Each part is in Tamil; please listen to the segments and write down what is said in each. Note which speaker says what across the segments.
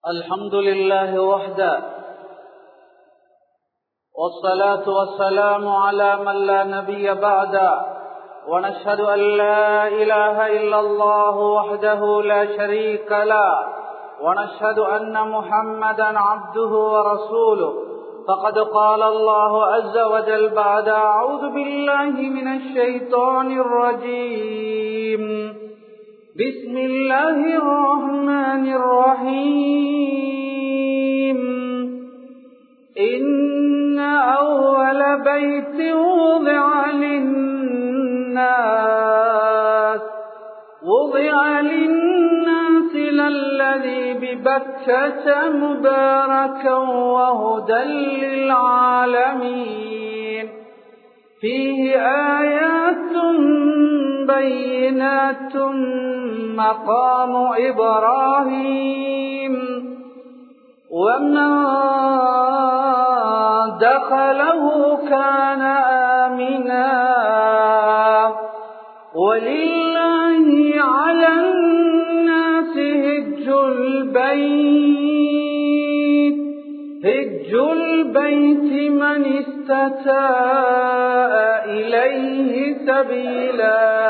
Speaker 1: الحمد لله وحده والصلاة والسلام على من لا نبي بعده ونشهد أن لا إله إلا الله وحده لا شريك له ونشهد أن محمدا عبده ورسوله فقد قال الله عز وجل بعد أعوذ بالله من الشيطان الرجيم بسم الله الرحمن الرحيم إن أول بيت وضع للناس وضع للناس للذي ببكة مباركا وهدى للعالمين فيه آيات بينات مقام إبراهيم ومن دخله كان آمنا ولله على الناس هج البيت هج البيت من استتاء إليه سبيلا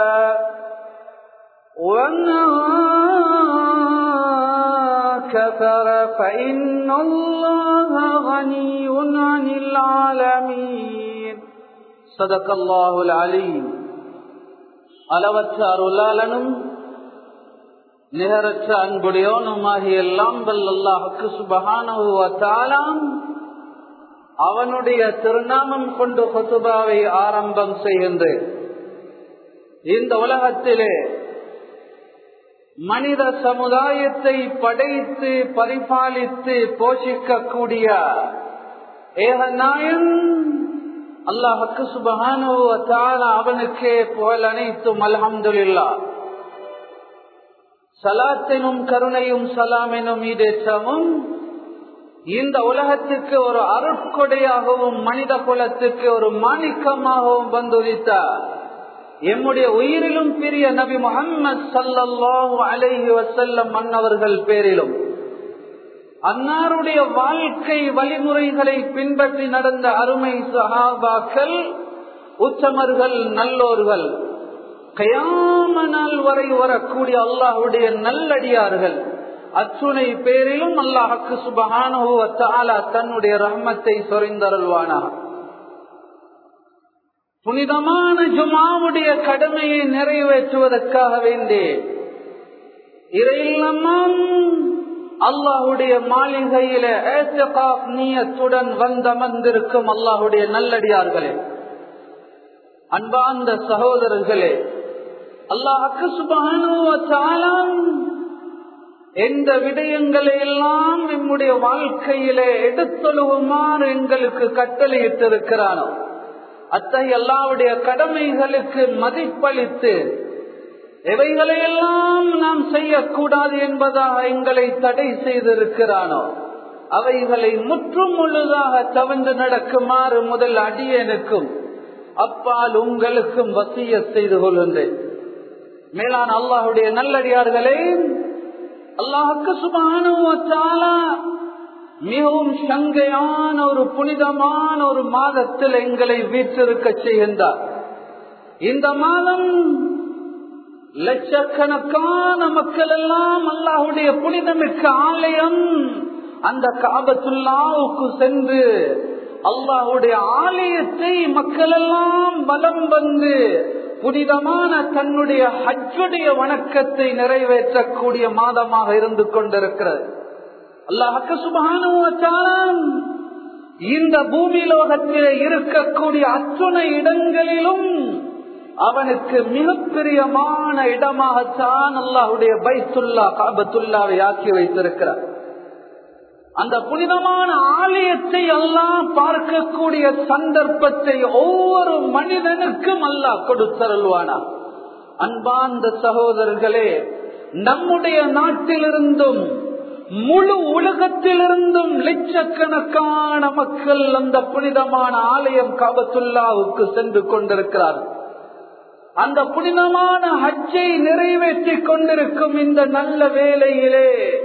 Speaker 1: ومن كفر فإن الله غني عن العالمين صدق الله العليم அளவற்ற அருளாளனும் நிகரற்ற அன்புடையோனுமாகிய எல்லாம் வல்லாஹுக்கு சுபகானுவத்தாலாம் அவனுடைய திருநாமம் கொண்டு கொத்துபாவை ஆரம்பம் செய்கின்றேன் இந்த உலகத்திலே மனித சமுதாயத்தை படைத்து பரிபாலித்து போஷிக்கக்கூடிய ஏகநாயன் அல்லாஹுக்கு சுபகானுவத்தால அவனுக்கே புகழ் அனைத்தும் அலமதுல்லா சலாத்தினும் கருணையும் சலாமெனும் ஈடேற்றமும் இந்த உலகத்துக்கு ஒரு அருட்கொடையாகவும் மனித குலத்துக்கு ஒரு மாணிக்கமாகவும் வந்துரித்தார் எம்முடைய உயிரிலும் பெரிய நபி முகம்மது சல்லாஹூ அலைஹி வசல்லம் மன்னவர்கள் பேரிலும் அன்னாருடைய வாழ்க்கை வழிமுறைகளை பின்பற்றி நடந்த அருமை சஹாபாக்கள் உச்சமர்கள் நல்லோர்கள் கயாம நாள் வரை வரக்கூடிய அல்லாஹுடைய நல்லடியார்கள் அச்சுனை பேரிலும் அல்லாஹுக்கு சுபகான தன்னுடைய ரஹ்மத்தை சொரிந்தருள்வானா புனிதமான ஜுமாவுடைய கடமையை நிறைவேற்றுவதற்காக வேண்டே இறையில்லமாம் அல்லாஹுடைய மாளிகையில நீயத்துடன் வந்தமர்ந்திருக்கும் அல்லாஹுடைய நல்லடியார்களே அன்பார்ந்த சகோதரர்களே அல்லாஹுக்கு சுபானுவத்தாலாம் எந்த விடயங்களை எல்லாம் நம்முடைய வாழ்க்கையிலே எடுத்தொழுகுமாறு எங்களுக்கு கட்டளையிட்டிருக்கிறானோ அத்தகைய எல்லாவுடைய கடமைகளுக்கு மதிப்பளித்து எவைகளையெல்லாம் நாம் செய்யக்கூடாது என்பதாக எங்களை தடை செய்திருக்கிறானோ அவைகளை முற்றும் முழுதாக தவிர்த்து நடக்குமாறு முதல் அடியனுக்கும் அப்பால் உங்களுக்கும் வசிய செய்து கொள்கின்றேன் மேலான அல்லாஹுடைய நல்லடியார்களே அல்லாஹுக்கு சுபானுவத்தால மிகவும் சங்கையான ஒரு புனிதமான ஒரு மாதத்தில் எங்களை வீற்றிருக்க செய்கின்றார் இந்த மாதம் லட்சக்கணக்கான மக்கள் எல்லாம் அல்லாஹுடைய புனிதமிக்க ஆலயம் அந்த காபத்துல்லாவுக்கு சென்று அல்லாஹுடைய ஆலயத்தை மக்கள் எல்லாம் பலம் வந்து புனிதமான தன்னுடைய ஹஜ்ஜுடைய வணக்கத்தை நிறைவேற்றக்கூடிய மாதமாக இருந்து கொண்டிருக்கிறது அல்லாஹக்கு சுபானுவச்சாலாம் இந்த பூமி லோகத்திலே இருக்கக்கூடிய அத்துணை இடங்களிலும் அவனுக்கு மிக பிரியமான இடமாகத்தான் அல்லாஹுடைய பைத்துல்லா காபத்துல்லாவை ஆக்கி வைத்திருக்கிறார் அந்த புனிதமான ஆலயத்தை எல்லாம் பார்க்கக்கூடிய சந்தர்ப்பத்தை ஒவ்வொரு மனிதனுக்கும் அல்லாஹ் கொடுத்தருள்வானா அன்பார்ந்த சகோதரர்களே நம்முடைய நாட்டிலிருந்தும் முழு உலகத்திலிருந்தும் லட்சக்கணக்கான மக்கள் அந்த புனிதமான ஆலயம் காபத்துல்லாவுக்கு சென்று கொண்டிருக்கிறார்கள் அந்த புனிதமான ஹஜ்ஜை நிறைவேற்றி கொண்டிருக்கும் இந்த நல்ல வேலையிலே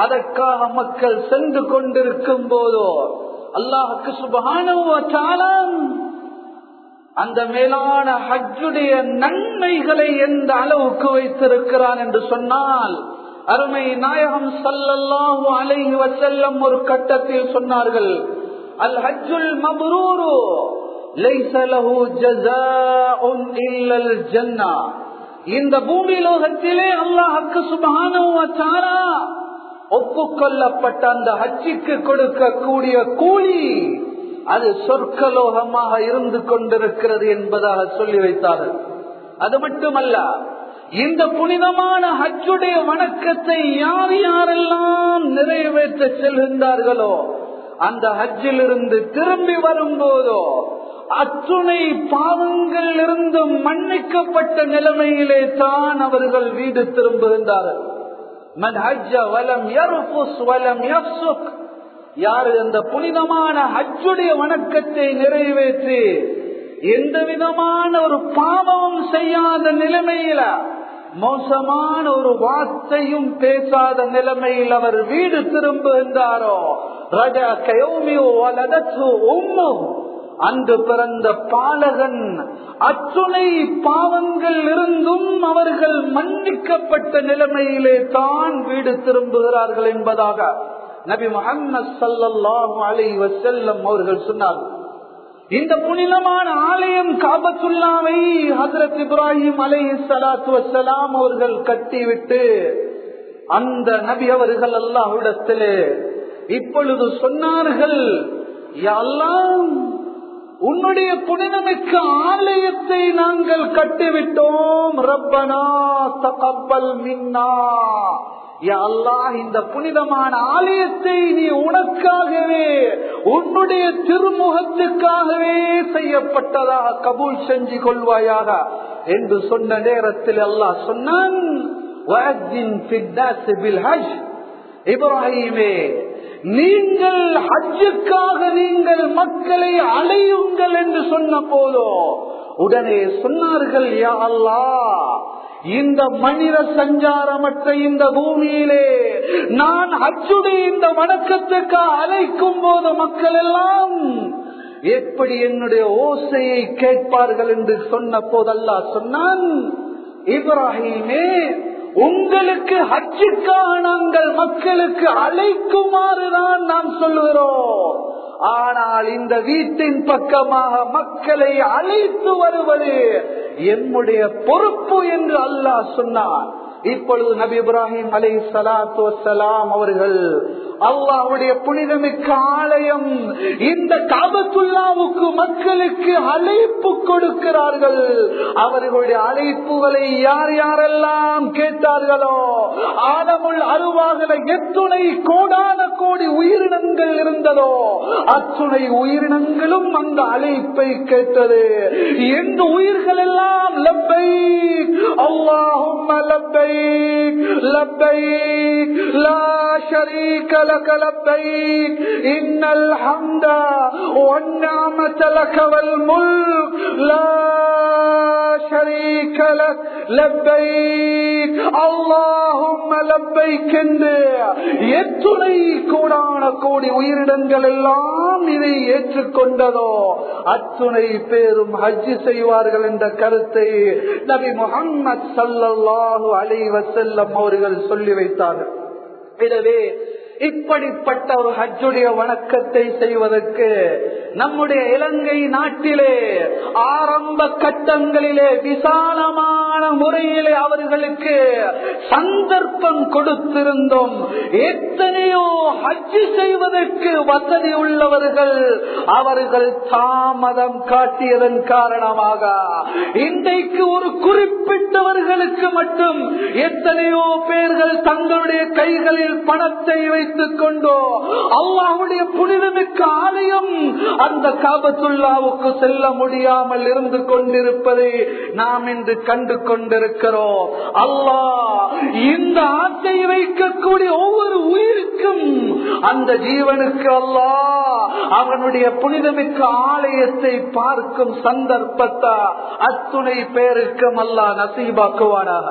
Speaker 1: அதற்காக மக்கள் சென்று கொண்டிருக்கும் போதோ அல்லாஹுக்கு சுபகானம் அந்த மேலான ஹஜ்ஜுடைய நன்மைகளை எந்த அளவுக்கு வைத்திருக்கிறான் என்று சொன்னால் அருமை நாயகம் சல்லல்லாஹு அலைஹி வசல்லம் ஒரு கட்டத்தில் சொன்னார்கள் அல் ஹஜ்ஜுல் மப்ரூரு லைஸ லஹு ஜஸாஉன் இல்லல் ஜன்னா இந்த பூமி லோகத்திலே அல்லாஹ்வுக்கு சுப்ஹானஹு வ தஆலா ஒப்புக்கொள்ளப்பட்ட அந்த ஹஜ்ஜிக்கு கொடுக்கக்கூடிய கூலி அது சொர்க்கலோகமாக இருந்து கொண்டிருக்கிறது என்பதாக சொல்லி வைத்தார்கள் அது மட்டுமல்ல இந்த புனிதமான ஹஜ்ஜுடைய வணக்கத்தை யார் யாரெல்லாம் நிறைவேற்ற செல்கின்றார்களோ அந்த ஹஜ்ஜில் இருந்து திரும்பி வரும்போதோ அத்துணை பாவங்கள் இருந்தும் மன்னிக்கப்பட்ட நிலைமையிலே தான் அவர்கள் வீடு திரும்புகின்றார்கள் மன் ஹஜ்ஜ வலம் யர்ஃபுஸ் வலம் யஃப்சுக் யாரு அந்த புனிதமான ஹஜ்ஜுடைய வணக்கத்தை நிறைவேற்றி எந்த விதமான ஒரு பாவமும் செய்யாத நிலைமையில மோசமான ஒரு வார்த்தையும் பேசாத நிலைமையில் அவர் வீடு திரும்புகின்றாரோ அன்று பிறந்த பாலகன் அத்துணை பாவங்கள் இருந்தும் அவர்கள் மன்னிக்கப்பட்ட நிலைமையிலே தான் வீடு திரும்புகிறார்கள் என்பதாக நபி முகமது சல்லாஹூ அலை வசல்லம் அவர்கள் சொன்னார்கள் இந்த புனிதமான ஆலயம் காபத்துல்லாவை ஹசரத் இப்ராஹிம் அலை சலாத்து வசலாம் அவர்கள் கட்டிவிட்டு அந்த நபி அவர்கள் அல்லாஹ்விடத்திலே இப்பொழுது சொன்னார்கள் எல்லாம் உன்னுடைய புனிதமிக்க ஆலயத்தை நாங்கள் கட்டிவிட்டோம் ரப்பனா தகப்பல் மின்னா அல்லாஹ் இந்த புனிதமான ஆலயத்தை நீ உனக்காகவே உன்னுடைய திருமுகத்துக்காகவே செய்யப்பட்டதாக கபூல் செஞ்சு கொள்வாயாக என்று சொன்ன நேரத்தில் அல்லாஹ் சொன்னான் இப்ராஹிமே நீங்கள் ஹஜ்ஜுக்காக நீங்கள் மக்களை அலையுங்கள் என்று சொன்ன போதோ உடனே சொன்னார்கள் யா அல்லா இந்த மனித சஞ்சாரமற்ற இந்த பூமியிலே நான் அச்சுடைய இந்த வணக்கத்துக்கு அழைக்கும் போது மக்கள் எல்லாம் எப்படி என்னுடைய ஓசையை கேட்பார்கள் என்று சொன்ன போதல்லா சொன்னான் இப்ராஹிமே உங்களுக்கு ஹஜ்ஜுக்காக நாங்கள் மக்களுக்கு அழைக்குமாறுதான் நாம் சொல்லுகிறோம் ஆனால் இந்த வீட்டின் பக்கமாக மக்களை அழைத்து வருவது எம்முடைய பொறுப்பு என்று அல்லாஹ் சொன்னார் இப்பொழுது நபி இப்ராஹிம் அலை சலாத்து வசலாம் அவர்கள் அல்லாவுடைய புனிதமிக்க ஆலயம் இந்த காபத்துல்லாவுக்கு மக்களுக்கு அழைப்பு கொடுக்கிறார்கள் அவர்களுடைய அழைப்புகளை யார் யாரெல்லாம் கேட்டார்களோ ஆடமுள் அருவாகல எத்துணை கோடான கோடி உயிரினங்கள் இருந்ததோ அத்துணை உயிரினங்களும் அந்த அழைப்பை கேட்டது எந்த உயிர்கள் எல்லாம் லப்பை அல்லாஹும் லப்பை லப்பை லா ஷரீக لك لبيك إن الحمد والنعمة لك والملك لا شريك لك لبيك اللهم لبيك என்று எத்துணை கோடான கோடி உயிரிடங்கள் எல்லாம் இதை ஏற்றுக்கொண்டதோ அத்துணை பேரும் ஹஜ்ஜு செய்வார்கள் என்ற கருத்தை நபி முகம்மது சல்லாஹூ அலி வசல்லம் அவர்கள் சொல்லி வைத்தார்கள் எனவே இப்படிப்பட்ட ஒரு ஹஜ்ஜுடைய வணக்கத்தை செய்வதற்கு நம்முடைய இலங்கை நாட்டிலே ஆரம்ப கட்டங்களிலே விசாலமான முறையிலே அவர்களுக்கு சந்தர்ப்பம் கொடுத்திருந்தோம் எத்தனையோ ஹஜ்ஜு செய்வதற்கு வசதி உள்ளவர்கள் அவர்கள் தாமதம் காட்டியதன் காரணமாக இன்றைக்கு ஒரு குறிப்பிட்டவர்களுக்கு மட்டும் எத்தனையோ பேர்கள் தங்களுடைய கைகளில் பணத்தை வைத்துக் கொண்டோ அல்லாவுடைய புனிதமிக்க ஆலயம் அந்த காபத்துல்லாவுக்கு செல்ல முடியாமல் இருந்து கொண்டிருப்பதை நாம் இன்று கண்டு கொண்டிருக்கிறோம் அல்லாஹ் இந்த ஆசை வைக்கக்கூடிய ஒவ்வொரு உயிருக்கும் அந்த ஜீவனுக்கு அல்லாஹ் அவனுடைய புனிதமிக்க ஆலயத்தை பார்க்கும் சந்தர்ப்பத்தை அத்துணை பேருக்கும் அல்லாஹ் நசீபாக்குவானாக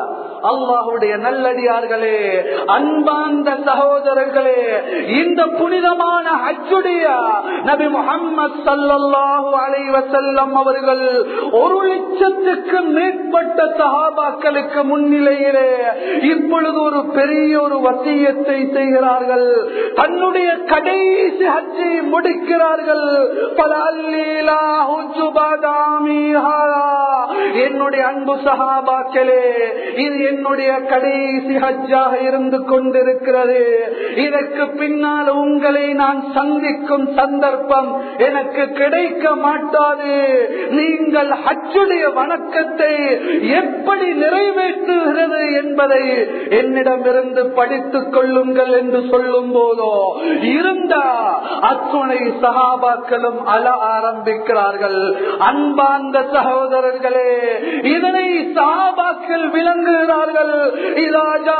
Speaker 1: அல்லாஹுடைய நல்லடியார்களே அன்பார்ந்த சகோதரர்களே இந்த புனிதமான ஹஜ்ஜுடைய நபி முகம்மது சல்லல்லாஹு அலைஹி வஸல்லம் அவர்கள் ஒரு லட்சத்துக்கு மேற்பட்ட சஹாபாக்களுக்கு முன்னிலையிலே இப்பொழுது ஒரு பெரிய ஒரு வசியத்தை செய்கிறார்கள் தன்னுடைய கடைசி ஹஜ்ஜை முடிக்கிறார்கள் பல அல்லீலா ஹுஜ்ஜுபதாமிஹா. என்னுடைய அன்பு சஹாபாக்களே இது என்னுடைய கடைசி ஹஜ்ஜாக இருந்து கொண்டிருக்கிறது இதற்கு பின்னால் உங்களை நான் சந்திக்கும் சந்தர்ப்பம் எனக்கு கிடைக்க மாட்டாது நீங்கள் ஹஜ்ஜுடைய வணக்கத்தை எப்படி நிறைவேற்றுகிறது என்பதை என்னிடமிருந்து படித்துக் கொள்ளுங்கள் என்று சொல்லும் போதோ இருந்த அத்துணை சகாபாக்களும் அழ ஆரம்பிக்கிறார்கள் அன்பார்ந்த சகோதரர்களே இதனை சகாபாக்கள் விளங்குகிறார்கள் இலாஜா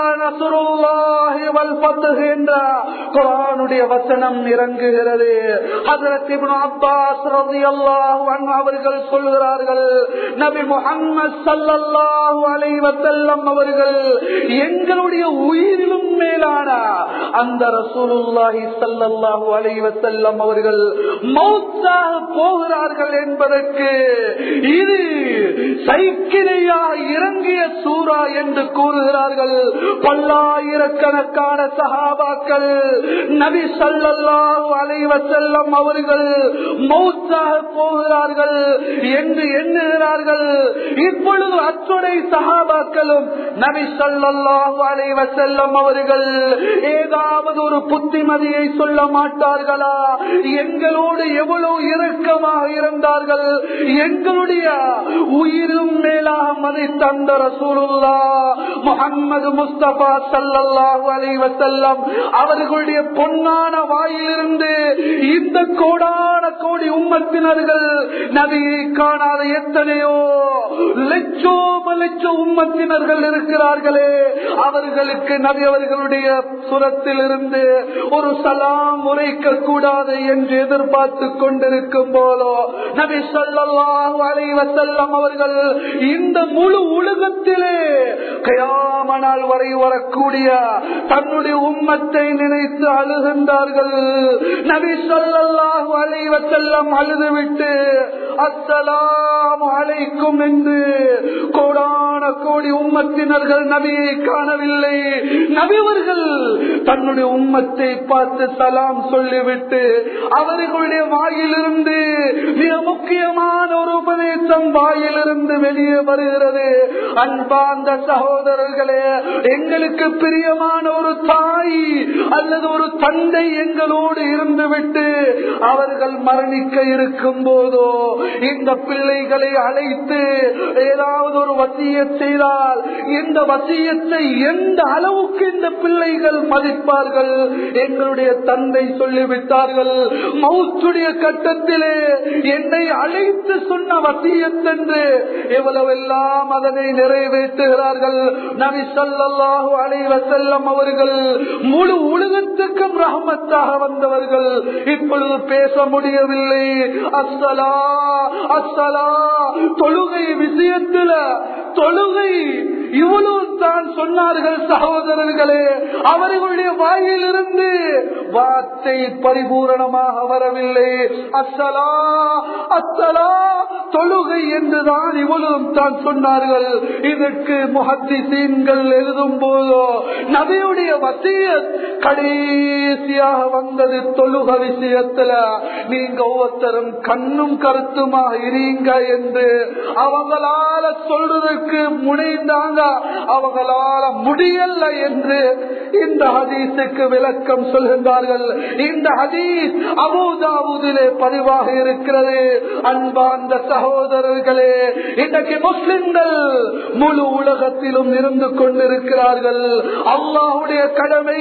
Speaker 1: நசுருல்லாஹி வல் ஃபத்ஹ் என்ற குர்ஆனுடைய வசனம் இறங்குகிறது ஹஜரத் இப்னு அப்பாஸ் ரலியல்லாஹு அன்ஹு அவர்கள் சொல்கிறார்கள் நபி முஹம்மது ஸல்லல்லாஹு அலைஹி வஸல்லம் அவர்கள் எங்களுடைய உயிரிலும் மேலான அந்த ரசூலுல்லாஹி ஸல்லல்லாஹு அலைஹி வஸல்லம் அவர்கள் மௌத்தாக போகிறார்கள் என்பதற்கு இது சைக்கிளையாக இறங்கிய சூரா என்று கூறுகிறார்கள் பல்லாயிரக்கணக்கான சஹாபாக்கள் நபி ஸல்லல்லாஹு அலைஹி வஸல்லம் அவர்கள் மௌத்தாக போகிறார்கள் என்று எண்ணுகிறார்கள் இப்பொழுது அத்துணை சஹாபாக்களும் நபி ஸல்லல்லாஹு அலைஹி வஸல்லம் அவர்கள் ஏதாவது ஒரு புத்திமதியை சொல்ல மாட்டார்களா எங்களோடு எவ்வளவு இறுக்கமாக இருந்தார்கள் எங்களுடைய உயிரும் மேலாக மதி தந்த ரசூலுல்லா முகம்மது முஸ்தபா சல்லல்லாஹு அலைஹி வஸல்லம் அவர்களுடைய பொன்னான வாயிலிருந்து இந்த கோடான கோடி உம்மத்தினர்கள் நபியை காணாத எத்தனையோ லட்சோம லட்ச உம்மத்தினர்கள் இருக்கிறார்களே அவர்களுக்கு நபி அவர்களுடைய சுரத்தில் இருந்து ஒரு சலாம் உரைக்க கூடாது என்று எதிர்பார்த்து கொண்டிருக்கும் போலோ நபி சொல்லல்லாஹு அலைஹி வஸல்லம் அவர்கள் இந்த முழு உலகத்திலே கயாமனால் வரை வரக்கூடிய தன்னுடைய உம்மத்தை நினைத்து அழுகின்றார்கள் நபி சொல்லல்லாஹு அலைஹி வஸல்லம் அழுதுவிட்டு அஸ்ஸலாமு அலைக்கும் என்று கோடான கோடி உம்மத்தினர்கள் நபியை காணவில்லை நபிவர்கள் தன்னுடைய உம்மத்தை பார்த்து சலாம் சொல்லிவிட்டு அவர்களுடைய வாயிலிருந்து மிக முக்கியமான ஒரு உபதேசம் வாயிலிருந்து வெளியே வருகிறது அன்பார்ந்த சகோதரர்களே எங்களுக்கு பிரியமான ஒரு தாய் அல்லது ஒரு தந்தை எங்களோடு இருந்துவிட்டு அவர்கள் மரணிக்க இருக்கும் போதோ இந்த பிள்ளைகளை அழைத்து ஏதாவது ஒரு வசிய செய்தால் இந்த வசியத்தை எந்த அளவுக்கு இந்த பிள்ளைகள் மதிப்பார்கள் எங்களுடைய தந்தை சொல்லிவிட்டார்கள் மவுத்துடைய கட்டத்திலே என்னை அழைத்து சொன்ன வசியத்தென்று எவ்வளவெல்லாம் அதனை நிறைவேற்றுகிறார்கள் நபி ஸல்லல்லாஹு அலைஹி வஸல்லம் அவர்கள் முழு உலகத்துக்கும் ரஹமத்தாக வந்தவர்கள் இப்பொழுது பேச முடியவில்லை அஸ்ஸலா அஸ்ஸலா தொழுகை விஷயத்துல தொழுகை இவ்வளவு தான் சொன்னார்கள் சகோதரர்களே அவர்களுடைய வாயிலிருந்து வார்த்தை பரிபூரணமாக வரவில்லை அஸ்ஸலா அஸ்ஸலா தொழுகை என்றுதான் இவ்வளவு தான் சொன்னார்கள் இதற்கு முகத்திசீன்கள் எழுதும் போதோ நபியுடைய வசிய கடைசியாக வந்தது தொழுக விஷயத்துல நீங்க ஒவ்வொருத்தரும் கண்ணும் கருத்துமாக இருங்க என்று அவங்களால சொல்றதுக்கு முனைந்தாங்க அவங்களால முடியல என்று இந்த ஹதீஸுக்கு விளக்கம் சொல்கின்றார்கள் இந்த ஹதீஸ் அபூதாபுதிலே பதிவாக இருக்கிறது அன்பார்ந்த சகோதரர்களே இன்றைக்கு முஸ்லிம்கள் முழு உலகத்திலும் இருந்து கொண்டிருக்கிறார்கள் அல்லாஹுடைய கடமை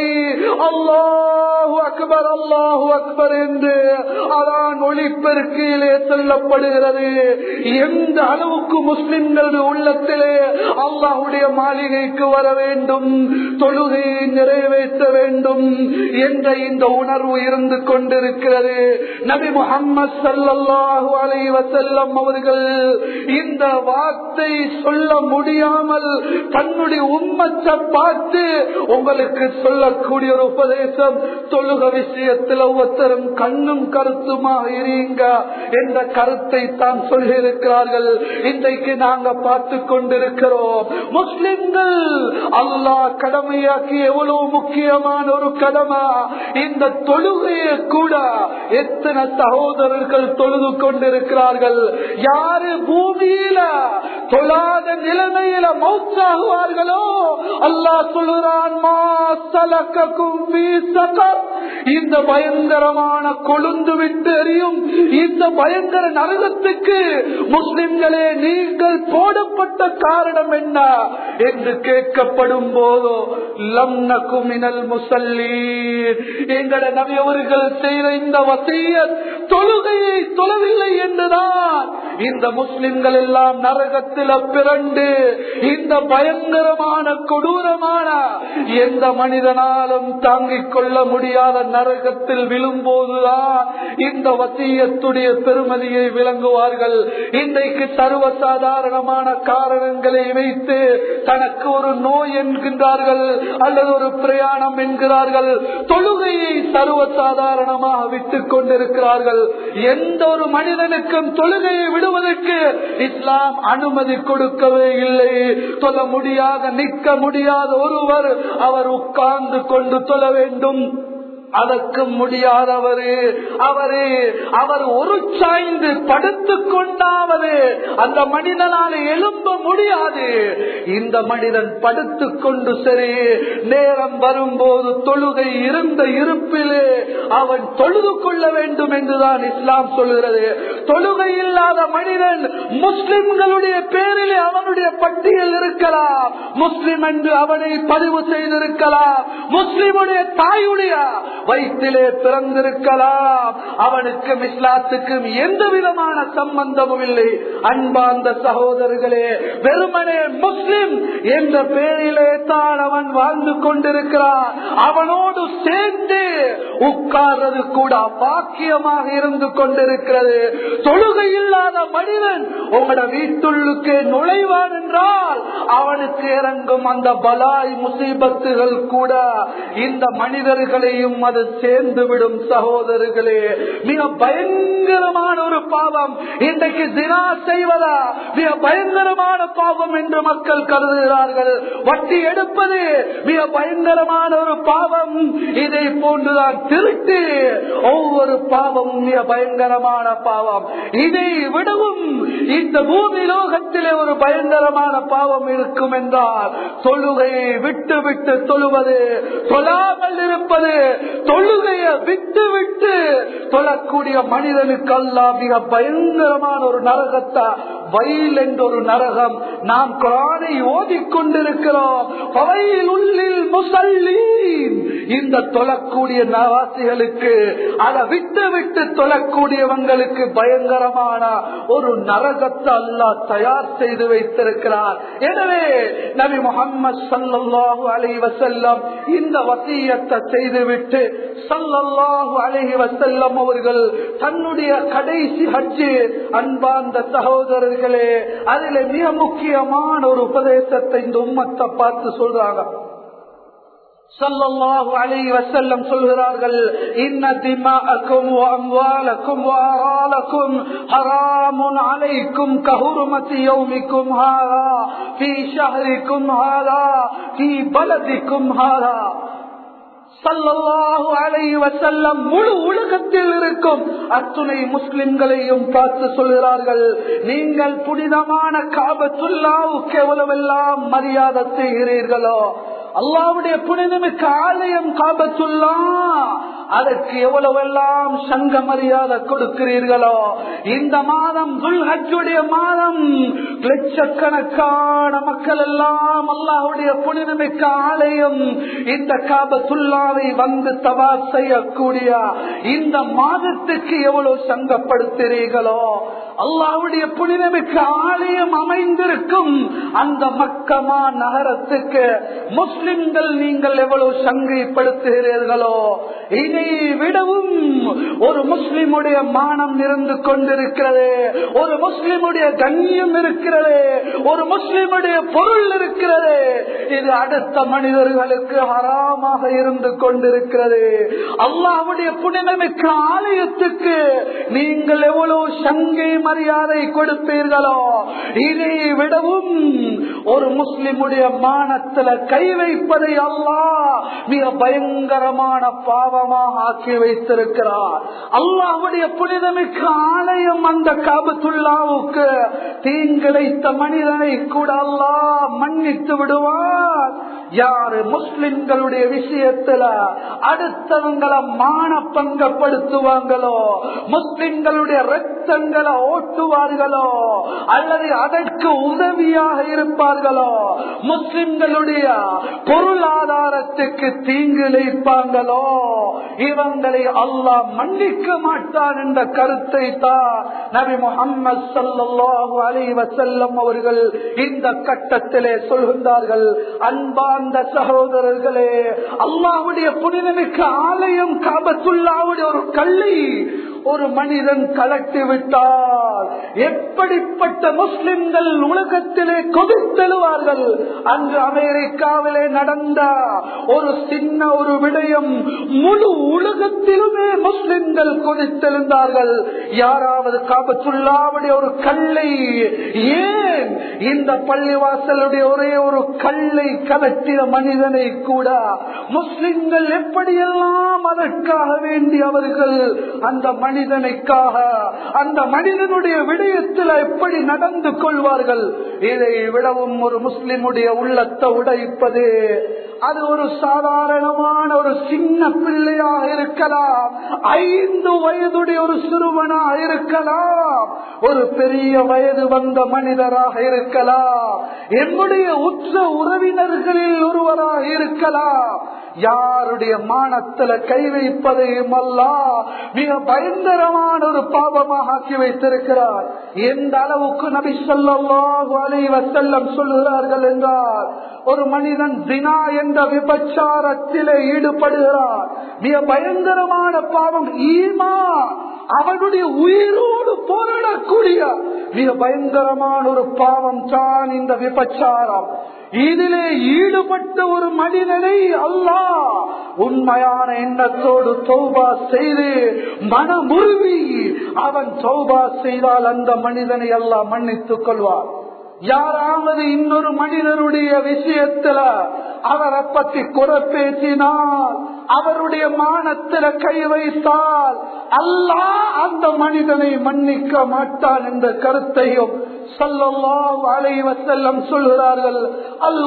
Speaker 1: அல்லாஹு அக்பர் அல்லாஹு அக்பர் என்று அதான் ஒளிப்பெருக்கிலே சொல்லப்படுகிறது எந்த அளவுக்கு முஸ்லிம்கள் உள்ளத்திலே அல்லாஹுடைய மாளிகைக்கு வர வேண்டும் தொழுகையை நிறைவேற்ற வேண்டும் என்ற இந்த உணர்வு இருந்து கொண்டிருக்கிறது நபி முகம்மது சல்லல்லாஹு அலைஹி வஸல்லம் அவர்கள் இந்த வார்த்தை சொல்ல முடியாமல் தன்னுடைய உம்மத்தை பார்த்து உங்களுக்கு சொல்லக்கூடிய ஒரு உபதேசம் தொழுக விஷயத்தில் ஒவ்வொருத்தரும் கண்ணும் கருத்துமாக இருங்க என்ற கருத்தை தான் சொல்லியிருக்கிறார்கள் இன்றைக்கு நாங்க பார்த்து கொண்டிருக்கிறோம் முஸ்லிம்கள் அல்லாஹ் கடமையாக்கி எவ்வளவு முக்கியமான ஒரு கடமை இந்த தொழுகையை கூட எத்தனை சகோதரர்கள் தொழுது கொண்டிருக்கிறார்கள் யாரு பூமியில தொழாத நிலைமையில மௌத்தாகுவார்களோ அல்லாஹ் சொல்லுறான் மா சலக்கக்கும் ஃபீ சகர். இந்த பயங்கரமான கொழுந்து விட்டு எரியும் இந்த பயங்கர நரகத்துக்கு முஸ்லிம்களே நீங்கள் போடப்பட்ட காரணம் என்ன என்று கேட்கப்படும் போதோ லம்னக்கும் மினல் முசல்லீன் எங்கட நபியவர்கள் செய்த இந்த வசிய தொழுகையை தொழவில்லை என்றுதான் இந்த முஸ்லிம்கள் எல்லாம் நரகத்தில் பிறண்டு இந்த பயங்கரமான கொடூரமான எந்த மனிதனாலும் தாங்கிக் கொள்ள முடியாத நரகத்தில் விழும்போதுதான் இந்த வசியத்துடைய பெருமதியை விளங்குவார்கள் இன்றைக்கு சர்வசாதாரணமான காரணங்களை வைத்து தனக்கு ஒரு நோய் என்கின்றார்கள் அல்லது ஒரு பிரயாணம் என்கிறார்கள் தொழுகையை சர்வசாதாரணமாக விட்டுக் கொண்டிருக்கிறார்கள் எந்த ஒரு மனிதனுக்கும் தொழுகையை விடுவதற்கு இஸ்லாம் அனுமதி கொடுக்கவே இல்லை சொல்ல முடியாத நிற்க முடியாத ஒருவர் அவர் உட்கார்ந்து கொண்டு தொழ வேண்டும் அதற்கு முடியாதவரு அவரு அவர் ஒரு சாய்ந்து படுத்துக் கொண்டாவது அந்த மனிதனால எழும்ப முடியாது இந்த மனிதன் படுத்துக் கொண்டு சரி நேரம் வரும்போது தொழுகை இருந்த இருப்பிலே அவன் தொழுது கொள்ள வேண்டும் என்றுதான் இஸ்லாம் சொல்கிறது தொழுகை இல்லாத மனிதன் முஸ்லிம்களுடைய பேரிலே அவனுடைய பட்டியல் இருக்கலாம் முஸ்லிம் என்று அவனை பதிவு செய்திருக்கலாம் முஸ்லிமுடைய தாயுடைய வயிற்றிலே பிறந்திருக்கலாம் அவனுக்கும் இஸ்லாத்துக்கும் எந்த விதமான சம்பந்தமும் இல்லை அன்பார்ந்த சகோதரர்களே வெறுமனே முஸ்லிம் என்ற பெயரிலே தான் அவன் வாழ்ந்து கொண்டிருக்கிறான் அவனோடு சேர்ந்து உட்கார்றது கூட பாக்கியமாக இருந்து கொண்டிருக்கிறது தொழுகை இல்லாத மனிதன் உங்களோட வீட்டுள்ளுக்கு நுழைவான் என்றால் அவனுக்கு இறங்கும் அந்த பலாய் முசீபத்துகள் கூட இந்த மனிதர்களையும் அது சேர்ந்து விடும் சகோதரர்களே மிக பயங்கரமான ஒரு பாவம் இன்றைக்கு தினா செய்வதா மிக பயங்கரமான பாவம் என்று மக்கள் கருதுகிறார்கள் வட்டி எடுப்பது மிக பயங்கரமான ஒரு பாவம் இதை போன்றுதான் திருட்டு ஒவ்வொரு பாவமும் மிக பயங்கரமான பாவம் இதை விடவும் இந்த பூமி லோகத்திலே ஒரு பயங்கரமான பாவம் இருக்கும் என்றால் தொழுகையை விட்டு விட்டு தொழுவது தொழாமல் இருப்பது தொழுகையை விட்டு விட்டு தொழக்கூடிய மனிதனுக்கு அல்லா மிக பயங்கரமான ஒரு நரகத்தை வயல் என்ற ஒரு நரகம் நாம் குரானை ஓதிக்கொண்டிருக்கிறோம் பவையில் உள்ளில் முசல்லீன் இந்த தொழக்கூடிய நவாசிகளுக்கு அதை விட்டு விட்டு தொழக்கூடியவங்களுக்கு பயங்கரமான ஒரு நரகத்தை அல்லாஹ் தயார் செய்து வைத்திருக்கிறார் எனவே நபி முகம்மது சல்லல்லாஹு அலைஹி வஸல்லம் இந்த வசியத்தை செய்துவிட்டு சல்லல்லாஹு அலைஹி வஸல்லம் அவர்கள் தன்னுடைய கடைசி ஹஜ்ஜு அன்பார்ந்த சகோதரர்களே அதில் மிக முக்கியமான ஒரு உபதேசத்தை இந்த உம்மத்தை பார்த்து சொல்றாங்க சல்லல்லாஹு அலைஹி வஸல்லம் சொல்கிறார்கள் இன்ன திமாஅக்கும் வ அம்வாலக்கும் வ ஆராலக்கும் ஹராமுன் அலைக்கும் கஹுர்மதி யௌமிக்கும் ஹாதா ஃபீ ஷஹரிக்கும் ஹாதா ஃபீ பலதிக்கும் ஹாதா சல்லல்லாஹு அலைஹி வஸல்லம் முழு உலகத்தில் இருக்கும் அத்துணை முஸ்லிம்களையும் பார்த்து சொல்கிறார்கள் நீங்கள் புனிதமான காபத்துல்லாவுக்கு எவ்வளவெல்லாம் மரியாதை செய்கிறீர்களோ அல்லாவுடைய புனிதமிக்க ஆலயம் காபத்துல்லா அதற்கு எவ்வளவெல்லாம் சங்க மரியாதை கொடுக்கிறீர்களோ இந்த மாதம் துல்ஹஜுடைய மாதம் லட்சக்கணக்கான மக்கள் எல்லாம் அல்லாஹுடைய புனிதமிக்க ஆலயம் இந்த காபத்துல்லாவை வந்து தவா செய்யக்கூடிய இந்த மாதத்துக்கு எவ்வளவு சங்கப்படுத்துறீர்களோ அல்லாவுடைய புனிதமிக்க ஆலயம் அமைந்திருக்கும் அந்த மக்கமா நகரத்துக்கு முஸ்லிம் முஸ்லிம்கள் நீங்கள் எவ்வளவு சங்கைப்படுத்துகிறீர்களோ இதை விடவும் ஒரு முஸ்லிமுடைய மானம் இருந்து கொண்டிருக்கிறது ஒரு முஸ்லிமுடைய கண்ணியம் இருக்கிறது ஒரு முஸ்லிமுடைய பொருள் இருக்கிறது இது அடுத்த மனிதர்களுக்கு ஹராமாக இருந்து கொண்டிருக்கிறது அல்லாவுடைய புனிதமிக்க ஆலயத்துக்கு நீங்கள் எவ்வளவு சங்கை மரியாதை கொடுப்பீர்களோ இதை விடவும் ஒரு முஸ்லிமுடைய மானத்துல கை வைப்பதை அல்லாஹ் மிக பயங்கரமான பாவமாக ஆக்கி வைத்திருக்கிறார் அல்லாஹுடைய புனிதமிக்க ஆலயம் அந்த காபத்துல்லாவுக்கு தீங்கிழைத்த மனிதனை கூட அல்லாஹ் மன்னித்து விடுவார் யாரு முஸ்லிம்களுடைய விஷயத்துல அடுத்தவங்களை மான பங்கப்படுத்துவாங்களோ முஸ்லிம்களுடைய ரத்தங்களை ஓட்டுவார்களோ அல்லது அதற்கு உதவியாக இருப்பார்களோ முஸ்லிம்களுடைய பொருளாதாரத்துக்கு தீங்கு இழைப்பாங்களோ இவங்களை அல்லாஹ் மன்னிக்க மாட்டான் என்ற கருத்தை தான் நபி முகமது சல்லாஹூ அலி வசல்லம் அவர்கள் இந்த கட்டத்திலே சொல்கின்றார்கள் அன்பார்ந்த சகோதரர்களே அல்லாவுடைய புனிதமிக்க ஆலயம் காபத்துள்ளாவுடைய ஒரு கல்லை ஒரு மனிதன் கலட்டி விட்டால் எப்படிப்பட்ட முஸ்லிம்கள் உலகத்திலே கொதித்தெழுவார்கள் அன்று அமெரிக்காவிலே நடந்த ஒரு சின்ன ஒரு விடயம் முழு உலகத்திலுமே முஸ்லிம்கள் கொதித்தெழுந்தார்கள் யாராவது காபத்துள்ளாவுடைய ஒரு கல்லை ஏன் இந்த பள்ளிவாசலுடைய ஒரே ஒரு கல்லை கலட்டிய மனிதனை கூட முஸ்லிம்கள் எப்படியெல்லாம் அதற்காக வேண்டி அவர்கள் அந்த மனிதனுக்காக அந்த மனிதனுடைய விடயத்தில் எப்படி நடந்து கொள்வார்கள் இதை விடவும் ஒரு முஸ்லிமுடைய உள்ளத்தை உடைப்பது அது ஒரு சாதாரணமான ஒரு சின்ன பிள்ளையாக இருக்கலாம் ஐந்து வயதுடைய ஒரு சிறுவனாக இருக்கலாம் ஒரு பெரிய வயது வந்த மனிதராக இருக்கலாம் என்னுடைய உற்ற உறவினர்களில் ஒருவராக இருக்கலாம் யாருடைய மானத்துல கை வைப்பதையும் அல்ல மிக பயங்கரமான ஒரு பாவமாக ஆக்கி வைத்திருக்கிறார் எந்த அளவுக்கு நபி சொல்லாஹு அலை வசல்லம் சொல்லுகிறார்கள் என்றால் ஒரு மனிதன் தினா என்ற விபச்சாரத்திலே ஈடுபடுகிறார் மிக பயங்கரமான பாவம் ஈமா அவனுடைய உயிரோடு போராடக்கூடிய மிக பயங்கரமான ஒரு பாவம் தான் இந்த விபச்சாரம் இதிலே ஈடுபட்ட ஒரு மனிதனை அல்லாஹ் உண்மையான எண்ணத்தோடு தௌபா செய்து மனமுருவி அவன் தௌபா செய்தால் அந்த மனிதனை அல்லாஹ் மன்னித்துக் கொள்வார் யாராவது இன்னொரு மனிதனுடைய விஷயத்துல அவரை பற்றி குறை பேசினால் அவருடைய மானத்தில கை வைத்தால் அல்லாஹ் அந்த மனிதனை மன்னிக்க மாட்டான் என்ற கருத்தையும் சொல்லலாம் அலைவசல்லம் சொல்கிறார்கள் அல்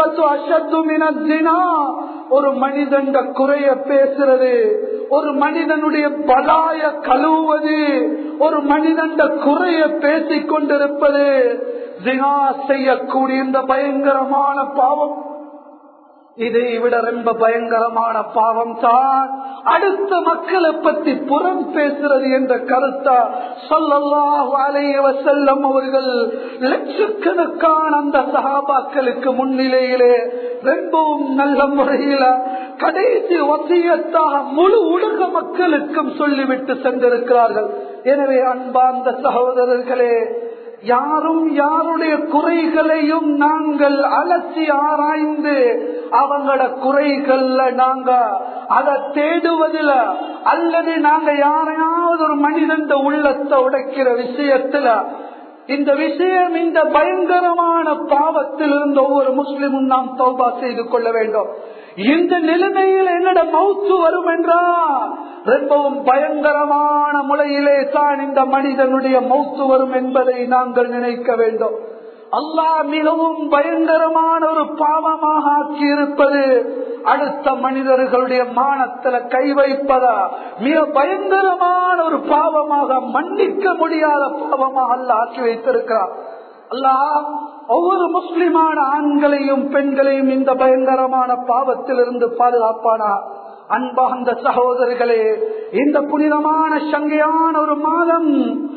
Speaker 1: ஒரு மனிதன் குறைய பேசுறது ஒரு மனிதனுடைய பலாய கழுவுவது ஒரு மனிதன் குறைய பேசிக் கொண்டிருப்பது ஜினா செய்யக்கூடிய இந்த பயங்கரமான பாவம் இதை விட ரொம்ப பயங்கரமான பாவம் தான் அடுத்த மக்களை பற்றி புறம் பேசுறது என்ற கருத்தா சொல்லல்லாஹு அலைய செல்லம் அவர்கள் லட்சக்கணக்கான அந்த சகாபாக்களுக்கு முன்னிலையிலே ரொம்பவும் நல்ல முறையில கடைசி வசியத்தாக முழு உலக மக்களுக்கும் சொல்லிவிட்டு சென்றிருக்கிறார்கள் எனவே அன்பார்ந்த சகோதரர்களே யாரும் யாருடைய குறைகளையும் நாங்கள் அலசி ஆராய்ந்து அவங்களோட குறைகள்ல நாங்க அதை தேடுவதில் அல்லது நாங்க யாரையாவது ஒரு மனிதன் உள்ளத்தை உடைக்கிற விஷயத்துல இந்த விஷயம் இந்த பயங்கரமான பாவத்தில் இருந்த ஒவ்வொரு முஸ்லிமும் நாம் தௌபா செய்து கொள்ள வேண்டும் இந்த நிலைமையில் என்னோட மவுத்து வரும் என்றால் ரொம்பவும் பயங்கரமான முறையிலே தான் இந்த மனிதனுடைய மௌத்து வரும் என்பதை நாங்கள் நினைக்க வேண்டும் அல்லாஹ் மிகவும் பயங்கரமான ஒரு பாவமாக ஆக்கி இருப்பது அடுத்த மனிதர்களுடைய மானத்துல கை வைப்பதா மிக பயங்கரமான ஒரு பாவமாக மன்னிக்க முடியாத பாவமாக அல்ல ஆக்கி வைத்திருக்கிறார் அல்லாஹ் ஒவ்வொரு முஸ்லிமான ஆண்களையும் பெண்களையும் இந்த பயங்கரமான பாவத்திலிருந்து பாதுகாப்பானா அன்பார்ந்த சகோதரர்களே இந்த புனிதமான சங்கையான ஒரு மாதம்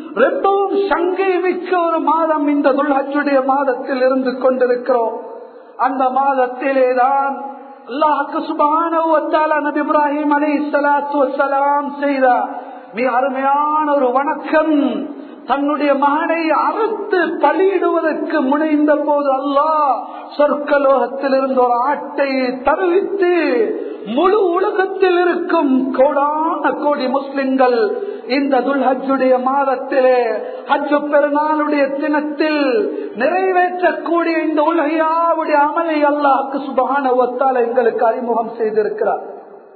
Speaker 1: ரொம்பவும் சங்கை மிக்க ஒரு மாதம் இந்த துல்ஹஜுடைய மாதத்தில் இருந்து கொண்டிருக்கிறோம் அந்த மாதத்திலேதான் அல்லாஹுக்கு சுபான நபி இப்ராஹிம் அலி சலாத்து வசலாம் செய்த மிக அருமையான ஒரு வணக்கம் தன்னுடைய மகனை அறுத்து பலியிடுவதற்கு முனைந்த போது அல்லாஹ் சொர்க்கலோகத்திலிருந்து ஒரு ஆட்டை தருவித்து முழு உலகத்தில் இருக்கும் கோடான கோடி முஸ்லிம்கள் இந்த துல்ஹஜுடைய மாதத்திலே ஹஜ்ஜு பெருநாளுடைய தினத்தில் நிறைவேற்றக்கூடிய இந்த உலகையாவுடைய அமலை அல்லாஹுக்கு சுபகான ஒத்தால் எங்களுக்கு அறிமுகம் செய்திருக்கிறார்